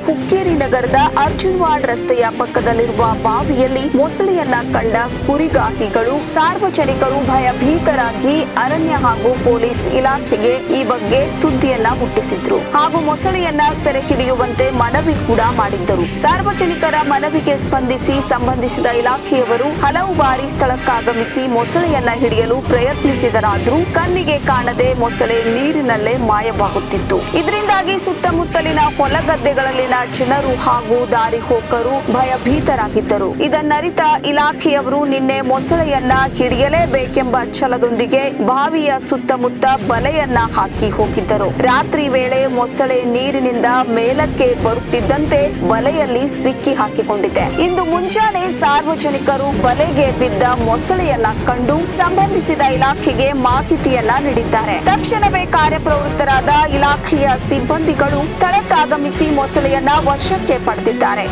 ಹುಕ್ಕೇರಿ ನಗರದ ಅರ್ಜುನ್ವಾಡ್ ರಸ್ತೆಯ ಪಕ್ಕದಲ್ಲಿರುವ ಬಾವಿಯಲ್ಲಿ ಮೊಸಳೆಯನ್ನ ಕಂಡ ಕುರಿಗಾಹಿಗಳು ಸಾರ್ವಜನಿಕರು ಭಯಭೀತರಾಗಿ ಅರಣ್ಯ ಹಾಗೂ ಪೊಲೀಸ್ ಇಲಾಖೆಗೆ ಈ ಬಗ್ಗೆ ಸುದ್ದಿಯನ್ನ ಹುಟ್ಟಿಸಿದ್ರು ಹಾಗೂ ಮೊಸಳೆಯನ್ನ ಸೆರೆ ಹಿಡಿಯುವಂತೆ ಮನವಿ ಕೂಡ ಮಾಡಿದ್ದರು ಸಾರ್ವಜನಿಕರ ಮನವಿಗೆ ಸ್ಪಂದಿಸಿ ಸಂಬಂಧಿಸಿದ ಇಲಾಖೆಯವರು ಹಲವು ಬಾರಿ ಸ್ಥಳಕ್ಕಾಗಮಿಸಿ ಮೊಸಳೆಯನ್ನ ಹಿಡಿಯಲು ಪ್ರಯತ್ನಿಸಿದರಾದ್ರೂ ಕಣ್ಣಿಗೆ ಕಾಣದೆ ಮೊಸಳೆ ನೀರಿನಲ್ಲೇ ಮಾಯವಾಗುತ್ತಿತ್ತು ಇದರಿಂದಾಗಿ ಸುತ್ತಮುತ್ತಲಿನ ಹೊಲಗದ್ದೆಗಳಲ್ಲಿನ ಜನರು ಹಾಗೂ ದಾರಿ ಹೋಕರು ಭಯಭೀತರಾಗಿದ್ದರು ಇದನ್ನರಿತ ಇಲಾಖೆಯವರು ನಿನ್ನೆ ಮೊಸಳೆಯನ್ನ ಹಿಡಿಯಲೇಬೇಕೆಂಬ ಛಲದೊಂದಿಗೆ ಬಾವಿಯ ಸುತ್ತಮುತ್ತ ಬಲೆಯನ್ನ ಹಾಕಿ ಹೋಗಿದ್ದರು ರಾತ್ರಿ ವೇಳೆ ಮೊಸಳೆ ನೀರಿನಿಂದ ಮೇಲಕ್ಕೆ ಬರುತ್ತಿದ್ದಂತೆ ಬಲೆಯಲ್ಲಿ ಸಿಕ್ಕಿ ಹಾಕಿಕೊಂಡಿದೆ ಇಂದು ಮುಂಜಾನೆ ಸಾರ್ವಜನಿಕರು ಬಲೆಗೆ ಬಿದ್ದ ಮೊಸಳೆಯನ್ನ ಕಂಡು ಸಂಬಂಧಿಸಿದ ಇಲಾಖೆಗೆ ಮಾಹಿತಿಯನ್ನ ನೀಡಿದ್ದಾರೆ ತಕ್ಷಣವೇ ಕಾರ್ಯಪ್ರವೃತ್ತರಾದ ಇಲಾಖೆಯ ಸಿಬ್ಬಂದಿಗಳು ಸ್ಥಳಕ್ಕಾಗಮಿಸಿ ಮೊಸಳೆಯನ್ನ ವಶಕ್ಕೆ ಪಡೆದಿದ್ದಾರೆ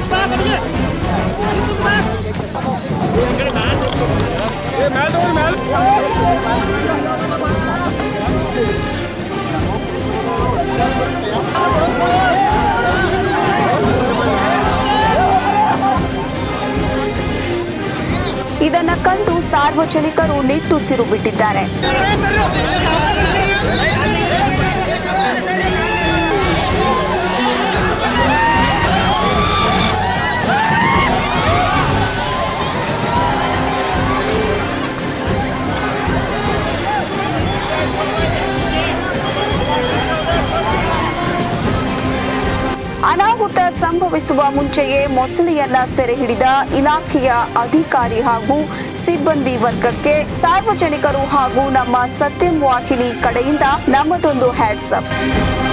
ಇದನ್ನ ಕಂಡು ಸಾರ್ವಜನಿಕರು ನಿಟ್ಟುಸಿರು ಬಿಟ್ಟಿದ್ದಾರೆ ಅನಾಹುತ ಸಂಭವಿಸುವ ಮುಂಚೆಯೇ ಮೊಸಳೆಯನ್ನ ಸೆರೆ ಹಿಡಿದ ಇಲಾಖೆಯ ಅಧಿಕಾರಿ ಹಾಗೂ ಸಿಬ್ಬಂದಿ ವರ್ಗಕ್ಕೆ ಸಾರ್ವಜನಿಕರು ಹಾಗೂ ನಮ್ಮ ಸತ್ಯಂ ವಾಹಿನಿ ಕಡೆಯಿಂದ ನಮ್ಮದೊಂದು ಹ್ಯಾಟ್ಸಪ್